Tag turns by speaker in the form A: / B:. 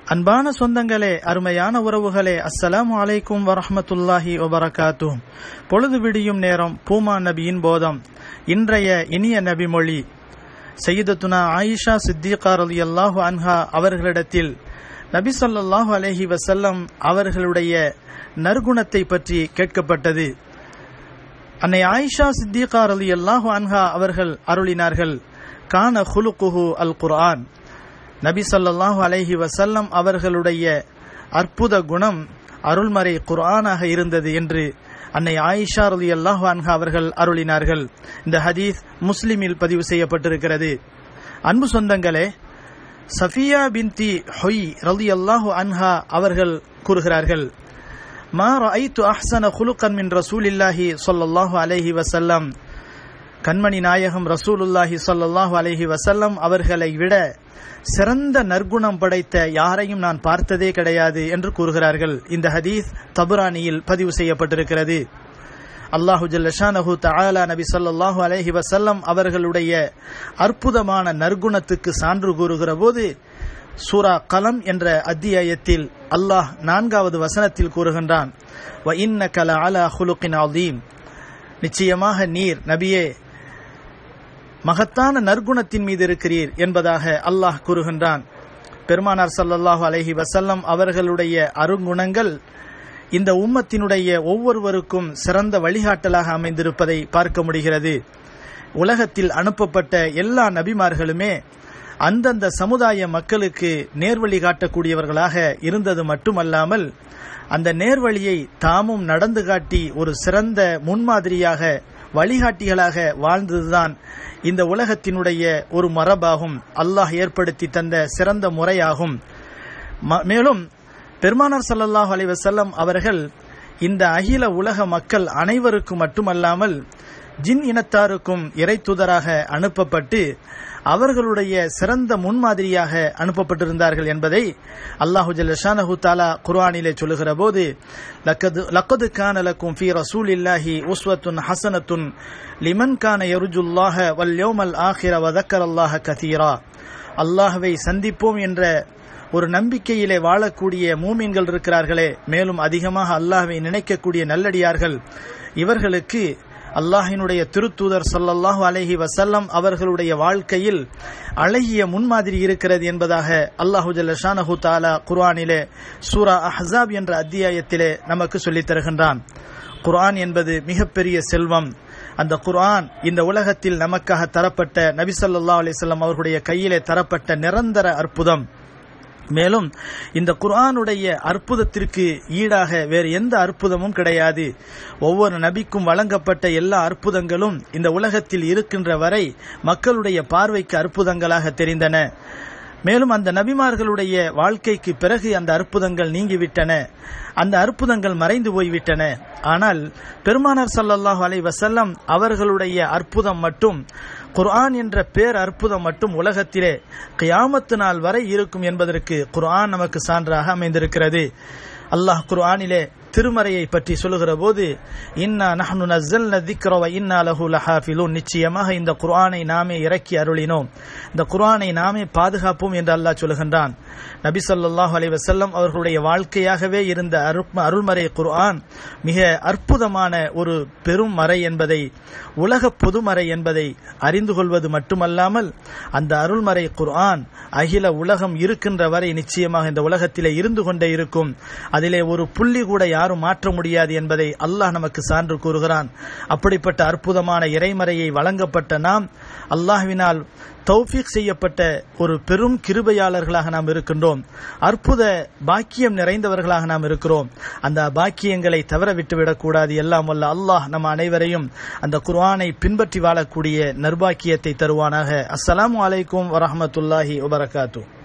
A: அன்பான சொந்தங்களே அருமையான உறவுகளே அஸ்ஸலாமு அலைக்கும் வரஹமத்துல்லாஹி வபரகாத்து பொழுது விடியும் நேரம் பூமா நபியின் போதம் இன்றைய இனிய நபி மொழி சையீதத்துனா ஆயிஷா சித்திகா ரலியல்லாஹு அன்ஹா அவர்களிடத்தில் நபி ஸல்லல்லாஹு அலைஹி வஸல்லம் அவர்களுடைய நற்குணத்தை பற்றி கேட்கப்பட்டது அன்னை ஆயிஷா சித்திகா ரலியல்லாஹு அன்ஹா அவர்கள் அருளினார்கள் கான ஹுலுகுஹு அல் குர்ஆன் நபி ஸல்லல்லாஹு அலைஹி வஸல்லம் அவர்களுடைய அற்புத குணம் அருள்மறை குர்ஆனாக இருந்தது என்று அன்னை ஆயிஷா ரலியல்லாஹு அன்ஹா அவர்கள் அருளினார்கள் இந்த ஹதீஸ் முஸ்லிமில் பதிவு செய்யப்பட்டிருக்கிறது அன்பு சொந்தங்களே சஃபியா பின்தி ஹொய் ரலியல்லாஹு அன்ஹா அவர்கள் கூறுகிறார்கள் மா ரஐத்து அஹ்சன குலுக்கன் மின் ரசூலில்லாஹி ஸல்லல்லாஹு அலைஹி வஸல்லம் கண்மணி நாயகம் ரசூலுல்லாஹி ஸல்லல்லாஹு அலைஹி வஸல்லம் அவர்களை விட சிறந்த நற்குணம் படைத்த யாரையும் நான் பார்த்ததே கிடையாது என்று கூறுகிறார்கள் இந்த ஹதீஸ் தபுரானியில் பதிவு செய்யப்பட்டிருக்கிறது அல்லாஹு ஜல்லஷானஹு தஆலா நபி ஸல்லல்லாஹு அலைஹி வஸல்லம் அவர்களுடைய அற்புதமான நற்குணத்துக்கு சான்று கூறுகிற போது சூரா கலம் என்ற அத்தியாயத்தில் அல்லாஹ் நான்காவது வசனத்தில் கூறுகின்றான் வ இன்னக லஅலா ஹுலுகின் அதீம் நிச்சயமாக நீர் நபியே மகத்தான நற்குணத்தின் மீது இருக்கிறீர் என்பதாக அல்லாஹ் கூறுகின்றான் பெருமானார் சல்லல்லாஹு அலஹி வசல்லம் அவர்களுடைய அருங்குணங்கள் இந்த உம்மத்தினுடைய ஒவ்வொருவருக்கும் சிறந்த வழிகாட்டலாக அமைந்திருப்பதை பார்க்க முடிகிறது உலகத்தில் அனுப்பப்பட்ட எல்லா நபிமார்களுமே அந்தந்த சமுதாய மக்களுக்கு நேர்வழி காட்டக்கூடியவர்களாக இருந்தது மட்டுமல்லாமல் அந்த நேர்வழியை தாமும் நடந்து காட்டி ஒரு சிறந்த முன்மாதிரியாக வழிகாட்டிகளாக வாழ்ந்ததுதான் இந்த உலகத்தினுடைய ஒரு மரபாகும் அல்லாஹ் ஏற்படுத்தி தந்த சிறந்த முறையாகும் மேலும் பெருமானார் சல்லல்லாஹு அலி வசல்லம் அவர்கள் இந்த அகில உலக மக்கள் அனைவருக்கும் மட்டுமல்லாமல் ஜின் இனத்தாருக்கும் இறை தூதராக அனுப்பப்பட்டு அவர்களுடைய சிறந்த முன்மாதிரியாக அனுப்பப்பட்டிருந்தார்கள் என்பதை அல்லாஹு ஜல்லஷானஹு தாலா குர்ஆனிலே சொல்லுகிற போது லக்கது லக்கது கான லக்கும் ஃபி ரசூலில்லாஹி உஸ்வத்துன் ஹசனத்துன் லிமன் கான யருஜுல்லாஹ வல் யோமல் ஆஹிர வதக்கர் அல்லாஹ கதீரா அல்லாஹவை சந்திப்போம் என்ற ஒரு நம்பிக்கையிலே வாழக்கூடிய மூமீன்கள் இருக்கிறார்களே மேலும் அதிகமாக அல்லாஹவை நினைக்கக்கூடிய நல்லடியார்கள் இவர்களுக்கு அல்லாஹினுடைய திருத்தூதர் சல்லல்லாஹு அலஹி வசல்லம் அவர்களுடைய வாழ்க்கையில் அழகிய முன்மாதிரி இருக்கிறது என்பதாக அல்லாஹு ஜல்லஷானஹு தாலா குர்ஆனிலே சூரா அஹ்ஸாப் என்ற அத்தியாயத்திலே நமக்கு சொல்லித் தருகின்றான் குர்ஆன் என்பது மிகப்பெரிய செல்வம் அந்த குர்ஆன் இந்த உலகத்தில் நமக்காக தரப்பட்ட நபி சொல்லா அலிஸ்லாம் அவர்களுடைய கையிலே தரப்பட்ட நிரந்தர அற்புதம் மேலும் இந்த குர்ஆனுடைய அற்புதத்திற்கு ஈடாக வேறு எந்த அற்புதமும் கிடையாது ஒவ்வொரு நபிக்கும் வழங்கப்பட்ட எல்லா அற்புதங்களும் இந்த உலகத்தில் இருக்கின்ற வரை மக்களுடைய பார்வைக்கு அற்புதங்களாக தெரிந்தன மேலும் அந்த நபிமார்களுடைய வாழ்க்கைக்கு பிறகு அந்த அற்புதங்கள் நீங்கிவிட்டன அந்த அற்புதங்கள் மறைந்து போய்விட்டன ஆனால் பெருமானார் சல்லல்லாஹு அலை வசல்லம் அவர்களுடைய அற்புதம் மட்டும் குர்ஆன் என்ற பேர் அற்புதம் மட்டும் உலகத்திலே கியாமத்து நாள் வரை இருக்கும் என்பதற்கு குர்ஆன் நமக்கு சான்றாக அமைந்திருக்கிறது அல்லாஹ் குர்ஆனிலே திருமறையை பற்றி சொல்லுகிற போது இன்னா நஹ்னு நஸ்ஸல்ன திக்ர வ இன்னா லஹு லஹாஃபிலூன் நிச்சயமாக இந்த குர்ஆனை நாமே இறக்கி அருளினோம் இந்த குர்ஆனை நாமே பாதுகாப்போம் என்று அல்லாஹ் சொல்லுகின்றான் நபி ஸல்லல்லாஹு அலைஹி வஸல்லம் அவர்களுடைய வாழ்க்கையாகவே இருந்த அருள்மறை குர்ஆன் மிக அற்புதமான ஒரு பெரும் மறை என்பதை உலக பொதுமறை என்பதை அறிந்து கொள்வது மட்டுமல்லாமல் அந்த அருள்மறை குர்ஆன் அகில உலகம் இருக்கின்ற வரை நிச்சயமாக இந்த உலகத்திலே இருந்து கொண்டே இருக்கும் அதிலே ஒரு புள்ளி கூட யாரும் மாற்ற முடியாது என்பதை அல்லாஹ் நமக்கு சான்று கூறுகிறான் அப்படிப்பட்ட அற்புதமான இறைமறையை வழங்கப்பட்ட நாம் அல்லாஹ்வினால் தௌஃபீக் செய்யப்பட்ட ஒரு பெரும் கிருபையாளர்களாக நாம் இருக்கின்றோம் அற்புத பாக்கியம் நிறைந்தவர்களாக நாம் இருக்கிறோம் அந்த பாக்கியங்களை தவற விட்டுவிடக்கூடாது எல்லாம் வல்ல அல்லாஹ் நம் அனைவரையும் அந்த குர்ஆனை பின்பற்றி வாழக்கூடிய நர்பாக்கியத்தை தருவானாக அஸ்ஸலாமு அலைக்கும் வரஹமத்துல்லாஹி வபரகாத்து